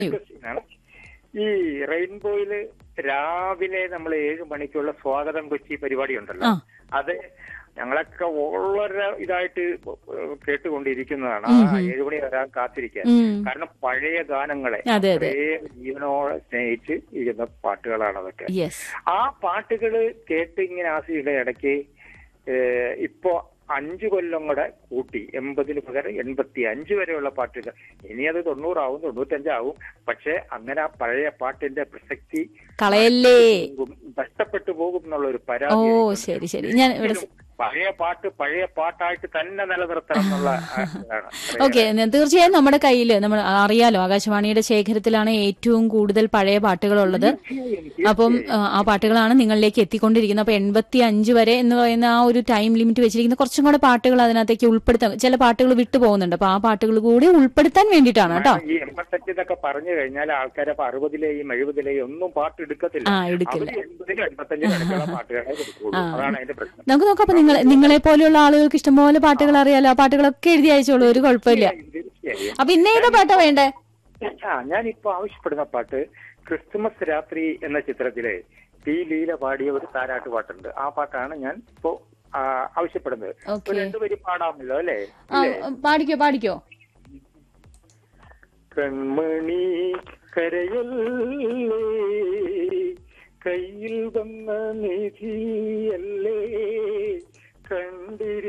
ആണ് ഈ റെയിൻബോയില് രാവിലെ നമ്മൾ ഏഴ് മണിക്കുള്ള സ്വാഗതം കൊച്ചി പരിപാടി ഉണ്ടല്ലോ ആ. അത് ഞങ്ങളൊക്കെ വളരെ ഇതായിട്ട് കേട്ടുകൊണ്ടിരിക്കുന്നതാണ് ആ ഏഴു മണി വരാൻ കാത്തിരിക്കാൻ ഉം. കാരണം പഴയ ഗാനങ്ങളെ അതെ, അതെ. അത്രയും ജീവനോടെ സ്നേഹിച്ച് ഇരിക്കുന്ന പാട്ടുകളാണ് അതൊക്കെ യെസ് ആ പാട്ടുകള് കേട്ട് ഇങ്ങനെ ആസിയുടെ ഇടയ്ക്ക് ഏഹ്, ഇപ്പോ അഞ്ചു കൊല്ലം കൂടെ കൂട്ടി എൺപതിന് പകരം എൺപത്തി അഞ്ച് വരെയുള്ള പാട്ടുകൾ ഇനി അത് തൊണ്ണൂറാവും തൊണ്ണൂറ്റഞ്ചാവും പക്ഷെ അങ്ങനെ ആ പഴയ പാട്ടിന്റെ പ്രസക്തി കളയല്ലേ പോകും, നഷ്ടപ്പെട്ടു പോകും എന്നുള്ള ഒരു ഓ പരാതി ശരി ശരി ഞാൻ ഇവിടെ പഴയ പാട്ട് പഴയ പാട്ടായിട്ട് തന്നെ നിലനിർത്തണം എന്നുള്ള ആ ഇതാണ്. ഓക്കെ തീർച്ചയായും നമ്മുടെ കയ്യിൽ നമ്മൾ അറിയാലോ ആകാശവാണിയുടെ ശേഖരത്തിലാണ് ഏറ്റവും കൂടുതൽ പഴയ പാട്ടുകളുള്ളത് അപ്പം ആ, ആ പാട്ടുകളാണ് നിങ്ങളിലേക്ക് എത്തിക്കൊണ്ടിരിക്കുന്നത് അപ്പൊ എൺപത്തി അഞ്ച് വരെ എന്ന് പറയുന്ന ആ ഒരു ടൈം ലിമിറ്റ് വെച്ചിരിക്കുന്ന കുറച്ചും കൂടെ പാട്ടുകൾ അതിനകത്തേക്ക് ഉൾപ്പെടുത്താൻ ചില പാട്ടുകൾ വിട്ടു പോകുന്നുണ്ട് അപ്പൊ ആ പാട്ടുകൾ കൂടി ഉൾപ്പെടുത്താൻ വേണ്ടിയിട്ടാണ് കേട്ടോ ഈ എൺപത്തഞ്ച് എന്നൊക്കെ പറഞ്ഞു കഴിഞ്ഞാൽ ആൾക്കാരെ അപ്പൊ അറുപതിലെയും എഴുപതിലെയും ഒന്നും പാട്ട് എടുക്കത്തില്ല ആ എടുക്കില്ല അവര് എൺപതിലും എൺപത്തഞ്ചിലും ഇടയ്ക്കുള്ള പാട്ടുകളെ കൊടുക്കുള്ളൂ അതാണ് അതിന്റെ പ്രശ്നം നമുക്ക് നോക്കാം അപ്പൊ നിങ്ങൾ നിങ്ങളെ പോലെയുള്ള ആളുകൾക്ക് ഇഷ്ടംപോലെ പാട്ടുകൾ അറിയാലോ ആ പാട്ടുകളൊക്കെ എഴുതി അയച്ചോളൂ ഒരു കുഴപ്പമില്ല തീർച്ചയായും അപ്പൊ ഇന്ന് ഏതാ പാട്ടാ വേണ്ടേ ആ ഞാനിപ്പോ ആവശ്യപ്പെടുന്ന പാട്ട് ക്രിസ്തുമസ് രാത്രി എന്ന ചിത്രത്തിലെ പി ലീല പാടിയ ഒരു താരാട്ട് പാട്ടുണ്ട് ആ പാട്ടാണ് ഞാൻ ഇപ്പോ ആ, ആവശ്യപ്പെടുന്നത് ഓക്കെ ഒരു രണ്ടുപേരും പാടാമല്ലോ അല്ലേ ആ പാടിക്കോ പാടിക്കോ കൺമണി കരയല്ലേ കയ്യിൽ വന്ന നിധിയല്ലേ കണ്ടിരി